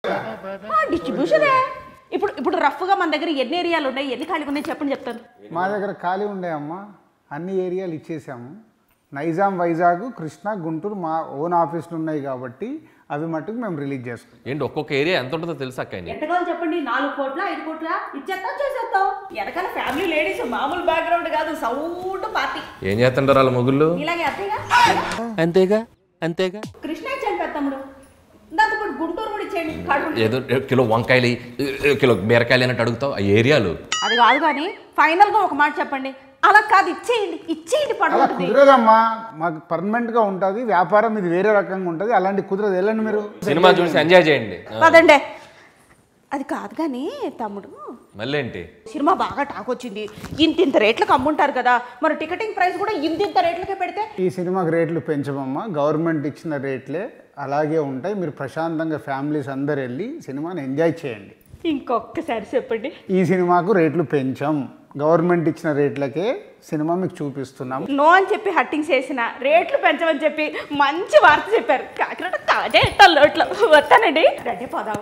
డిస్ట్రిబ్యూషనే ఇప్పుడు ఇప్పుడు రఫ్గా మన దగ్గర ఎన్ని ఏరియాలు ఉన్నాయి ఎన్ని ఖాళీగా ఉన్నాయి చెప్పండి చెప్తాను మా దగ్గర ఖాళీ ఉన్నాయమ్మా అన్ని ఏరియాలు ఇచ్చేసాము నైజాం వైజాగ్ కృష్ణా గుంటూరు మా ఓన్ ఆఫీసులు ఉన్నాయి కాబట్టి అవి మట్టుకు మేము రిలీజ్ చేసుకుంటాం ఏంటి ఒక్కొక్క ఏరియా ఎంత ఉంటుందో తెలుసా అక్క ఎంత కావాలి చెప్పండి నాలుగు కోట్ల ఐదు కోట్ల ఇచ్చేస్తాం చేసేస్తాం వెనకాల ఫ్యామిలీ లేడీస్ మామూలు బ్యాక్గ్రౌండ్ కాదు సౌండ్ పార్టీ ఏం చేస్తుంటారు వాళ్ళ మొగుళ్ళు ఇలాగే అంతేగా అంతేగా అంతేగా కృష్ణ ఇచ్చాను పెద్ద తమ్ముడు దాంతో పాటు గుంటూరు కూడా ఇచ్చేయండి కడుపు ఏదో కిలో వంకాయలు ఏ, కిలో బీరకాయలు అన్నట్టు అడుగుతావు ఆ ఏరియాలు అది కాదు కానీ ఫైనల్ గా ఒక మాట చెప్పండి అలా కాదు ఇచ్చేయండి ఇచ్చేయండి అలా పడుతుంది కుదరదమ్మా మాకు పర్మనెంట్గా ఉంటుంది వ్యాపారం ఇది వేరే రకంగా ఉంటుంది అలాంటి కుదరదు వెళ్ళండి మీరు సినిమా చూసి ఎంజాయ్ చేయండి ఆ, పదండి అది కాదు కానీ తమ్ముడు మళ్ళీ ఏంటి సినిమా బాగా టాక్ వచ్చింది ఇంత ఇంత రేట్లకు అమ్ముంటారు కదా మరి టికెటింగ్ ప్రైస్ కూడా ఇంత ఇంత రేట్లకే పెడితే ఈ సినిమాకి రేట్లు పెంచమమ్మా గవర్నమెంట్ ఇచ్చిన రేట్లే అలాగే ఉంటాయి మీరు ప్రశాంతంగా ఫ్యామిలీస్ అందరు వెళ్ళి సినిమాని ఎంజాయ్ చేయండి ఇంకొకసారి చెప్పండి ఈ సినిమాకు రేట్లు పెంచాం గవర్నమెంట్ ఇచ్చిన రేట్లకే సినిమా మీకు చూపిస్తున్నాం నో అని చెప్పి హట్టింగ్ చేసిన రేట్లు పెంచమని చెప్పి మంచి వార్త చెప్పారు కాకినాడ తాజా ఎట్టల్లోట్లో వస్తానండి రెడీ పోదాము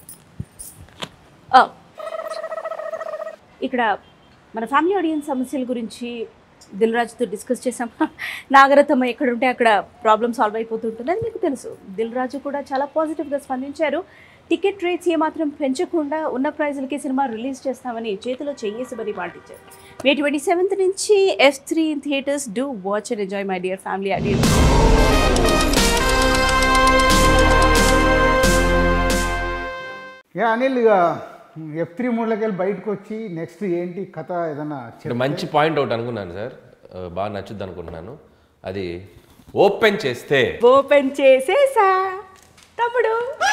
ఆ, ఇక్కడ మన ఫ్యామిలీ ఆడియన్స్ సమస్యల గురించి దిల్ రాజుతో డిస్కస్ చేసాం నాగరత్నమ్మ ఎక్కడుంటే అక్కడ ప్రాబ్లమ్ సాల్వ్ అయిపోతుంటుంది అది మీకు తెలుసు దిల్ రాజు కూడా చాలా పాజిటివ్గా స్పందించారు టికెట్ రేట్స్ ఏమాత్రం పెంచకుండా ఉన్న ప్రైజులకి సినిమా రిలీజ్ చేస్తామని చేతిలో చెయ్యేసి మరీ పాటించారు మే ట్వంటీ సెవెంత్ నుంచి F three in theatres do watch and enjoy my dear family audiences ఇక అనిల్ ఇక ఎఫ్ త్రీ మూడ్లకి వెళ్ళి బయటకు వచ్చి నెక్స్ట్ ఏంటి కథ ఏదన్నా చెప్ ఇక్కడ మంచి పాయింట్ ఒకటి అనుకున్నాను సార్ ఆ, బాగా నచ్చుద్ది అనుకుంటున్నాను అది ఓపెన్ చేస్తే ఓపెన్ చేసేసా తమ్ముడు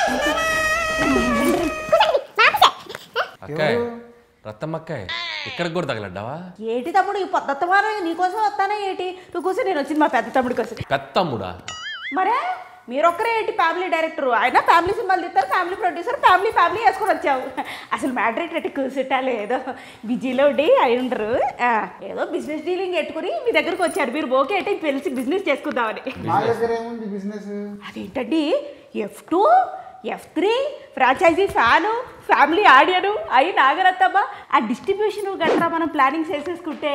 అక్కాయ్ రత్తమ్మక్కాయ్ ఇక్కడికి కూడా తగలడ్డావా ఏటి తమ్ముడు ఈ పద్ధతి వారం నీకోసం వస్తానా ఏటి నువ్వు కోసం నేను వచ్చింది మా పెద్ద తమ్ముడి కోసం పెత్తమ్ముడా మరే మీరొక్కరే ఏంటి ఫ్యామిలీ డైరెక్టర్ ఆయన ఫ్యామిలీ సినిమాలు తీస్తారు ఫ్యామిలీ ప్రొడ్యూసర్ ఫ్యామిలీ ఫ్యామిలీ వేసుకొని వచ్చావు అసలు మ్యాటర్ ఏంటంటే కూర్చుంటాలు ఏదో బిజీలో ఉండి అయి ఉండరు ఆ, ఏదో బిజినెస్ డీలింగ్ పెట్టుకుని మీ దగ్గరకు వచ్చారు మీరు ఓకే అంటే తెలిసి బిజినెస్ చేసుకుందామని మా దగ్గర ఏముంది బిజినెస్ అదేంటండి F two F three franchise fan family audience అయి నాగరత్తమ్మ ఆ డిస్ట్రిబ్యూషన్ గట్రా మనం ప్లానింగ్ చేసేసుకుంటే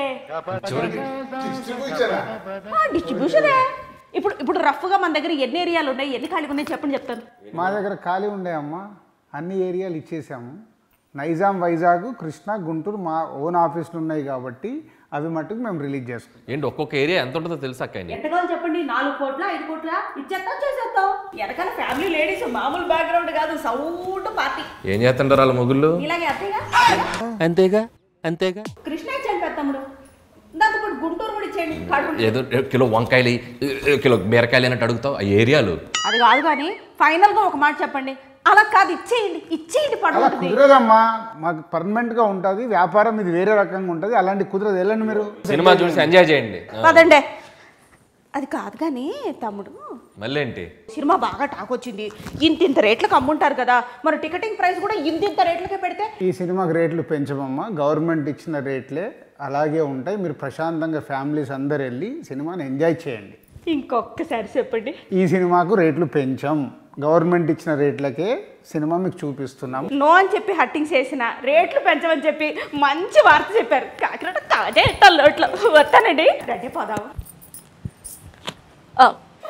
డిస్ట్రిబ్యూషనే ఇప్పుడు ఇప్పుడు రఫ్గా మన దగ్గర ఎన్ని ఏరియాలు ఉన్నాయి ఎన్ని ఖాళీగా ఉన్నాయి చెప్పండి చెప్తాను మా దగ్గర ఖాళీ ఉన్నాయమ్మా అన్ని ఏరియాలు ఇచ్చేసాము నైజాం వైజాగ్ కృష్ణా గుంటూరు మా ఓన్ ఆఫీసులు ఉన్నాయి కాబట్టి అవి మట్టుకు మేము రిలీజ్ చేసుకుంటాం ఏంటి ఒక్కొక్క ఏరియా ఎంత ఉంటుందో తెలుసా అక్క ఎంత కావాలి చెప్పండి నాలుగు కోట్ల ఐదు కోట్ల ఇచ్చేస్తాం చేసేస్తాం వెనకాల ఫ్యామిలీ లేడీస్ మామూలు బ్యాక్గ్రౌండ్ కాదు సౌండ్ పార్టీ ఏం చేస్తుంటారు వాళ్ళ మొగుళ్ళు ఇలాగే అంతేగా అంతేగా అంతేగా కృష్ణ ఇచ్చాను పెద్ద తమ్ముడు దాంతో పాటు గుంటూరు కూడా ఇచ్చేయండి కడుపు ఏదో కిలో వంకాయలు ఏ, కిలో బీరకాయలు అన్నట్టు అడుగుతావు ఆ ఏరియాలు అది కాదు కానీ ఫైనల్ గా ఒక మాట చెప్పండి అలా కాదు ఇచ్చేయండి ఇచ్చేయండి అలా పడుతుంది కుదరదమ్మా మాకు పర్మనెంట్గా ఉంటుంది వ్యాపారం ఇది వేరే రకంగా ఉంటుంది అలాంటి కుదరదు వెళ్ళండి మీరు సినిమా చూసి ఎంజాయ్ చేయండి ఆ, పదండి అది కాదు కానీ తమ్ముడు మళ్ళీ ఏంటి సినిమా బాగా టాక్ వచ్చింది ఇంత ఇంత రేట్లకు అమ్ముంటారు కదా మరి టికెటింగ్ ప్రైస్ కూడా ఇంత ఇంత రేట్లకే పెడితే ఈ సినిమాకి రేట్లు పెంచమమ్మా గవర్నమెంట్ ఇచ్చిన రేట్లే అలాగే ఉంటాయి మీరు ప్రశాంతంగా ఫ్యామిలీస్ అందరు వెళ్ళి సినిమాని ఎంజాయ్ చేయండి ఇంకొకసారి చెప్పండి ఈ సినిమాకు రేట్లు పెంచాం గవర్నమెంట్ ఇచ్చిన రేట్లకే సినిమా మీకు చూపిస్తున్నాం నో అని చెప్పి హట్టింగ్ చేసిన రేట్లు పెంచమని చెప్పి మంచి వార్త చెప్పారు కాకినాడ తాజా ఎట్టల్లోట్లో వస్తానండి రెడీ పోదాము ఆ,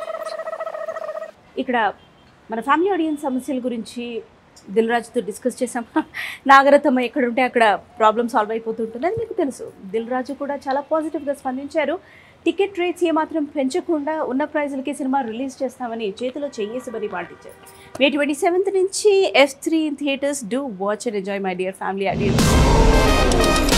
ఇక్కడ మన ఫ్యామిలీ ఆడియన్స్ సమస్యల గురించి దిల్ రాజుతో డిస్కస్ చేసాం నాగరత్నమ్మ ఎక్కడుంటే అక్కడ ప్రాబ్లమ్ సాల్వ్ అయిపోతుంటుంది అది మీకు తెలుసు దిల్ రాజు కూడా చాలా పాజిటివ్గా స్పందించారు టికెట్ రేట్స్ ఏమాత్రం పెంచకుండా ఉన్న ప్రైజులకి సినిమా రిలీజ్ చేస్తామని చేతిలో చెయ్యేసి మరీ పాటించారు మే ట్వంటీ సెవెంత్ నుంచి F three in theatres do watch and enjoy my dear family audience